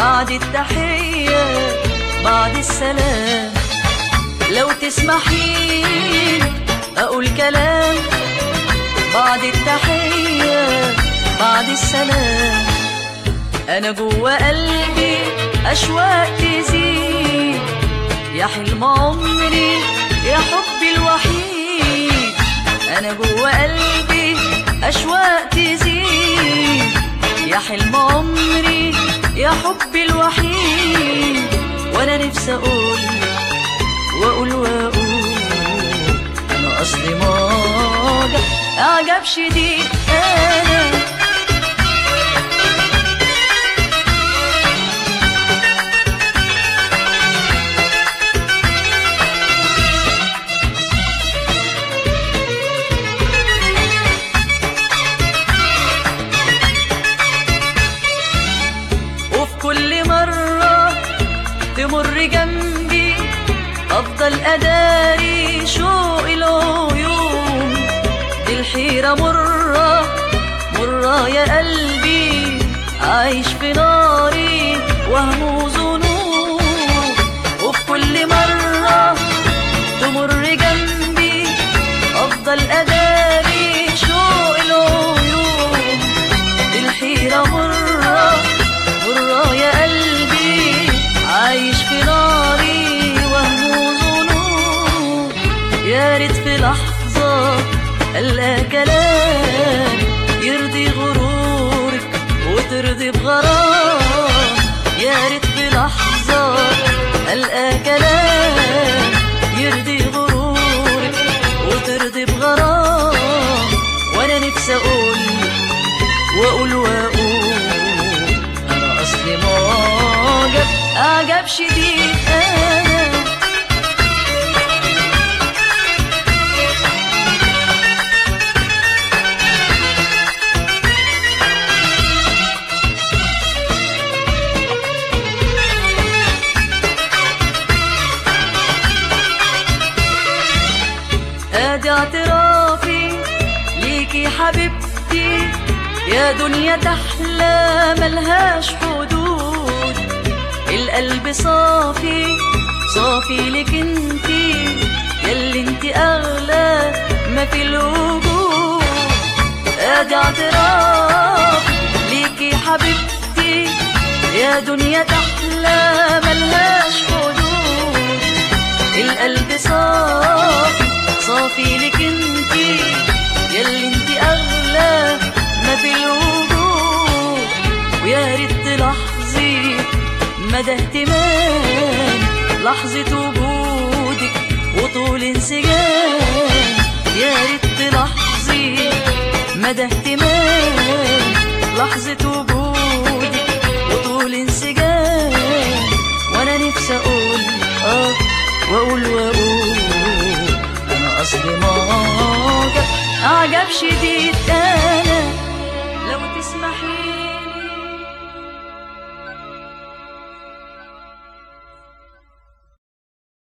بعد التحية بعد السلام لو تسمحين أقول كلام بعد التحية بعد السلام أنا جوا قلبي أشواق تزيد يا حلم عمري يا حبي الوحيد أنا جوا قلبي أشواق تزيد يا حلم عمري يا حبي الوحيد وأنا نفسي أقول وأقول وأقول أنا أصلي معجب أعجب شديد أنا وفي كل مرة تمر جنبي أفضل أداري شوق العيون دي الحيرة مرة مرة يا قلبي عايش في ناري وهم وظنون وفي كل مرة تمر جنبي أفضل أداري شوق العيون دي الحيرة مرة مرة يا قلبي عايش في ناري وهم وظنون يا ريت في لحظة ألقى كلام يرضي غرورك وترضي بغرام يا ريت في لحظة ألقى كلام يرضي غرورك وترضي بغرام وأنا نفسي أقول واقول واقول انا اصلي معجب اعجب شديد انا ادي اعترافي ليكي حبيبتي يا دنيا تحلى ملهاش حدود القلب صافي صافي لك انتي ياللي انتي اغلى ما في الوجود ادي اعتراف ليكي حبيبتي يا دنيا تحلى ملهاش حدود القلب صافي صافي لك انتي ياللي انتي اغلى ما في الوجود ويا ريت تلاحظي مدى اهتمام لحظة وجودك وطول انسجام يا ريت تلاحظي مدى اهتمام لحظة وجودك وطول انسجام وانا نفسي اقول اه واقول واقول انا اصلي معجب اعجب شديد آه